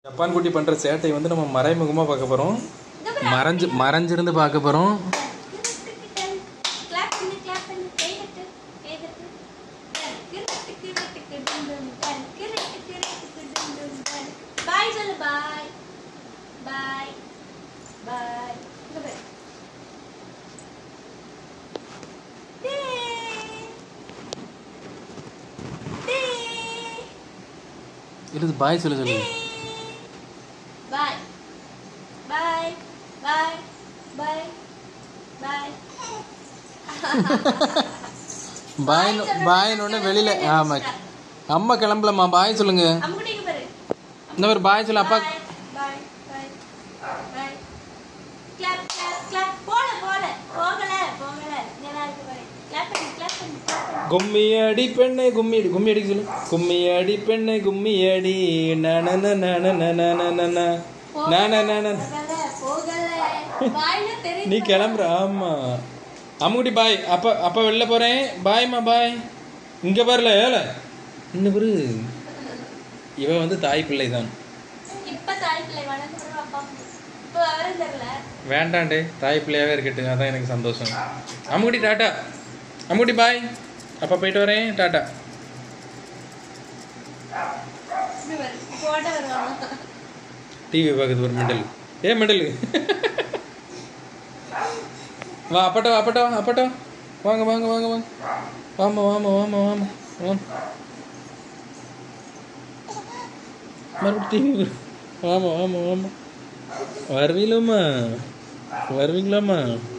Japan குட்டி பண்ணுற சேட்டை வந்து நம்ம மறைமுகமாக பார்க்க போகிறோம் மறைஞ்சு மறைஞ்சிருந்து பார்க்க போகிறோம் கிளாப் பண்ணு கிளாப் பண்ணு கை தட்டு கை தட்டு கிரட்டு கிரட்டு கிடும் டன் கிரட்டு கிரட்டு கிடும் டன் பாய் சொல்லு பாய் பாய் பாய் இங்க பாரு டே டே இது பாய் சொல்ல சொல்லு பாய் பாய் பாய் பாய் பாய் பாய் பாயின்னு வெளியில் ஆமாம் அம்மா கிளம்பலம்மா பாய் சொல்லுங்க அம்முடிங்க பாரு இந்த மாதிரி பாய் சொல்லு அப்பா bye bye bye bye clap clap clap போல போல போகல போகல நல்லா இருக்கு பாரு கிளாப் பண்ணு கிளாப் பண்ணு கிளாப் பண்ணு கும்மி அடி பெண்ணை கும்மி அடி கும்மி அடிக்க சொல்லு கும்மி அடி பெண்ணை கும்மி அடி நன நன நன நன போகல போகல பாய்ல தெரியும் நீ கிளம்புற ஆமா அம்முடி பாய் அப்பா அப்பா வெளில போறேன் பாய்மா பாய் இங்க பாருல ஏல இன்னும் பாரு இவ வந்து தாய் பிள்ளை தான் இப்ப தாய் பிள்ளை வளர்ந்து அப்பா இப்ப விவரம் தெரியல வேண்டாண்டே தாய் பிள்ளையாவே இருக்கட்டும் அதான் எனக்கு சந்தோஷம் அம்முடி டாட்டா அம்முடி பாய் அப்பா போயிட்டு வரேன் டாட்டா இப்படி வரு போட வருவாங்க டிவி பார்க்குறது ஒரு மெண்டல் ஏ மெண்டல் வா அப்பட்டோ அப்பட்டோ அப்பட்டோ வாங்க வாங்க வாங்க வாங்க வாமா வாமா வாமா வாமா வாமா மறுபடியும் டிவி வாமா வாமா வாமா வருவீங்களாம்மா வருவீங்களாம்மா